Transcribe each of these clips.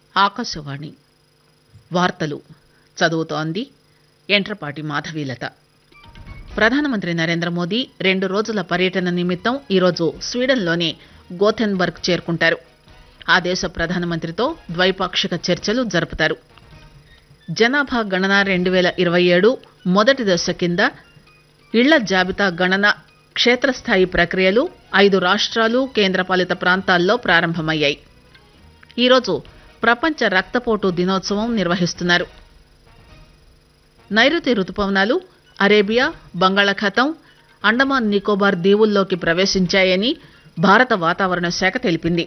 ఆకాశవాణి వార్తలు చదువుతోంది ఎంట్రపాటి మాధవీలత ప్రధానమంత్రి నరేంద్ర మోదీ రెండు రోజుల పర్యటన నిమిత్తం ఈరోజు స్వీడన్లోని గోథెన్బర్గ్ చేరుకుంటారు ఆ దేశ ప్రధానమంత్రితో ద్వైపాక్షిక చర్చలు జరుపుతారు జనాభా గణన రెండు పేల ఇరవై ఏడు మొదటి దశ కింద ఇళ్ల జాబితా గణన క్షేత్రస్థాయి ప్రక్రియలు ఐదు రాష్ట్రాలు కేంద్రపాలిత ప్రాంతాల్లో ప్రారంభమయ్యాయి ఈరోజు ప్రపంచ రక్తపోటు దినోత్సవం నిర్వహిస్తున్నారు నైరుతి రుతుపవనాలు అరేబియా బంగాళాఖాతం అండమాన్ నికోబార్ దీవుల్లోకి ప్రవేశించాయని భారత వాతావరణ శాఖ తెలిపింది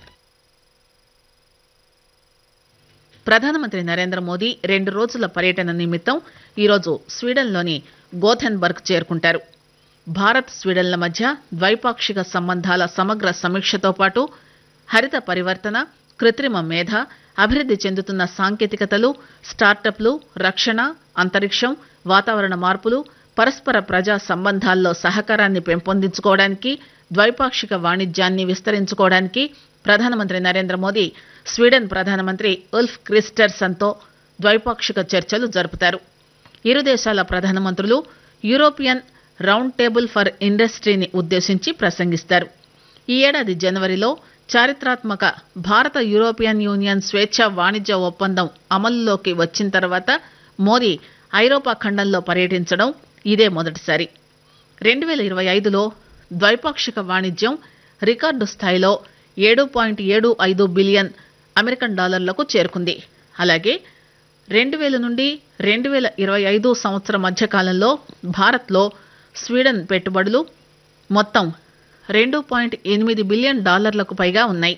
ప్రధానమంత్రి నరేంద్ర మోదీ రెండు రోజుల పర్యటన నిమిత్తం ఈరోజు స్వీడన్లోని గోథెన్బర్గ్ చేరుకుంటారు భారత్ స్వీడన్ల మధ్య ద్వైపాక్షిక సంబంధాల సమగ్ర సమీక్షతో పాటు హరిత పరివర్తన కృత్రిమ మేధ అభివృద్ది చెందుతున్న సాంకేతికతలు స్టార్టప్లు రక్షణ అంతరిక్షం వాతావరణ మార్పులు పరస్పర ప్రజా సంబంధాల్లో సహకారాన్ని పెంపొందించుకోవడానికి ద్వైపాక్షిక వాణిజ్యాన్ని విస్తరించుకోవడానికి ప్రధానమంత్రి నరేంద్ర మోదీ స్వీడన్ ప్రధానమంత్రి ఉల్ఫ్ క్రిస్టర్సన్తో ద్వైపాక్షిక చర్చలు జరుపుతారు ఇరు దేశాల ప్రధానమంత్రులు యూరోపియన్ రౌండ్ టేబుల్ ఫర్ ఇండస్ట్రీని ఉద్దేశించి ప్రసంగిస్తారు ఈ ఏడాది జనవరిలో చారిత్రాత్మక భారత యూరోపియన్ యూనియన్ స్వేచ్ఛ వాణిజ్య ఒప్పందం అమలులోకి వచ్చిన తర్వాత మోదీ ఐరోపా ఖండంలో పర్యటించడం ఇదే మొదటిసారి రెండు పేల ఇరవై ఐదులో ద్వైపాక్షిక వాణిజ్యం రికార్డు స్థాయిలో ఏడు పాయింట్ ఏడు ఐదు బిలియన్ అమెరికన్ డాలర్లకు చేరుకుంది అలాగే రెండు వేల నుండి రెండు వేల ఇరవై ఐదు సంవత్సరం మధ్య కాలంలో భారత్లో స్వీడన్ పెట్టుబడులు మొత్తం రెండు పాయింట్ ఎనిమిది బిలియన్ డాలర్లకు పైగా ఉన్నాయి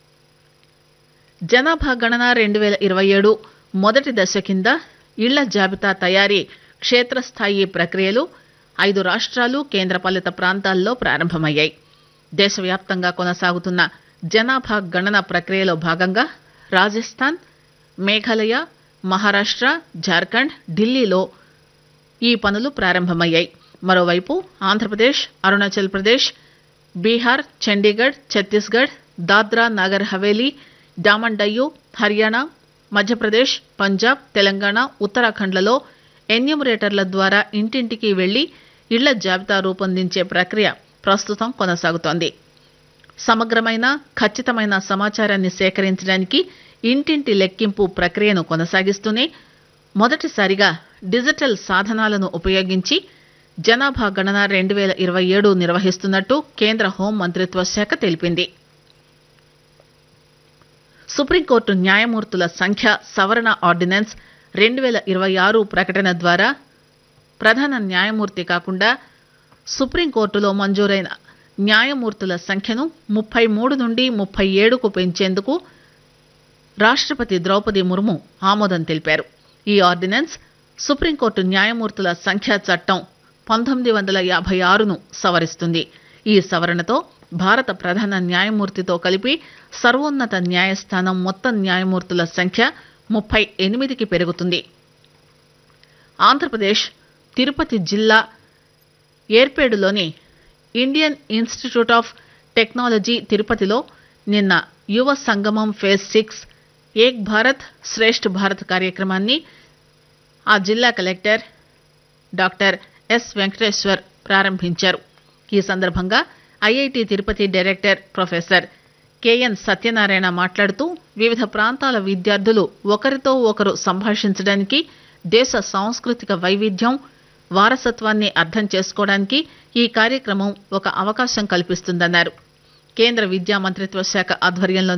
జనాభా గణన రెండు వేల ఇరవై ఏడు మొదటి దశ కింద ఇళ్ల జాబితా తయారీ క్షేత్రస్థాయి ప్రక్రియలు ఐదు రాష్ట్రాలు కేంద్రపాలిత ప్రాంతాల్లో ప్రారంభమయ్యాయి దేశవ్యాప్తంగా కొనసాగుతున్న జనాభా గణన ప్రక్రియలో భాగంగా రాజస్థాన్ మేఘాలయ మహారాష్ట్ర జార్ఖండ్ ఢిల్లీలో ఈ పనులు ప్రారంభమయ్యాయి మరోవైపు ఆంధ్రప్రదేశ్ అరుణాచల్ ప్రదేశ్ బీహార్ చండీగఢ్ ఛత్తీస్గఢ్ దాద్రా నగర్ హవేలీ డామన్ డయ్యూ హర్యానా మధ్యప్రదేశ్ పంజాబ్ తెలంగాణ ఉత్తరాఖండ్లలో ఎన్యూమరేటర్ల ద్వారా ఇంటింటికి వెళ్లి ఇళ్ల జాబితా రూపొందించే ప్రక్రియ ప్రస్తుతం కొనసాగుతోంది సమగ్రమైన ఖచ్చితమైన సమాచారాన్ని సేకరించడానికి ఇంటింటి లెక్కింపు ప్రక్రియను కొనసాగిస్తూనే మొదటిసారిగా డిజిటల్ సాధనాలను ఉపయోగించి జనాభా గణన రెండు వేల ఇరవై ఏడు నిర్వహిస్తున్నట్టు కేంద్ర హోం మంత్రిత్వ శాఖ తెలిపింది సుప్రీంకోర్టు న్యాయమూర్తుల సంఖ్య సవరణ ఆర్డినెన్స్ రెండు వేల ఇరవై ఆరు ప్రకటన ద్వారా ప్రధాన న్యాయమూర్తి కాకుండా సుప్రీంకోర్టులో మంజూరైన న్యాయమూర్తుల సంఖ్యను ముప్పై మూడు నుండి ముప్పై ఏడుకు పెంచేందుకు రాష్ట్రపతి ద్రౌపది ముర్ము ఆమోదం తెలిపారు ఈ ఆర్డినెన్స్ సుప్రీంకోర్టు న్యాయమూర్తుల సంఖ్యా చట్టం పంతొమ్మిది వందల యాభై ఆరును సవరిస్తుంది ఈ సవరణతో భారత ప్రధాన న్యాయమూర్తితో కలిపి సర్వోన్నత న్యాయస్థానం మొత్తం న్యాయమూర్తుల సంఖ్య ముప్పై ఎనిమిదికి పెరుగుతుంది ఆంధ్రప్రదేశ్ తిరుపతి జిల్లా ఏర్పేడులోని ఇండియన్ ఇన్స్టిట్యూట్ ఆఫ్ టెక్నాలజీ తిరుపతిలో నిన్న యువ సంగమం ఫేజ్ సిక్స్ ఏక్ భారత్ శ్రేష్ఠ్ భారత్ కార్యక్రమాన్ని ఆ జిల్లా కలెక్టర్ డాక్టర్ ఎస్ వెంకటేశ్వర్ ప్రారంభించారు ఈ సందర్భంగా IIT Tirupati director professor KN Satyanarayana మాట్లాడుతూ వివిధ ప్రాంతాల విద్యార్థులు ఒకరితో ఒకరు సంభాషించడానికి దేశ సాంస్కృతిక వైవిధ్యం వారసత్వాన్ని అర్థం చేసుకోవడానికి ఈ కార్యక్రమం ఒక అవకాశం కల్పిస్తుందన్నారు కేంద్ర విద్యా మంత్రిత్వ శాఖ ఆధ్వర్యంలో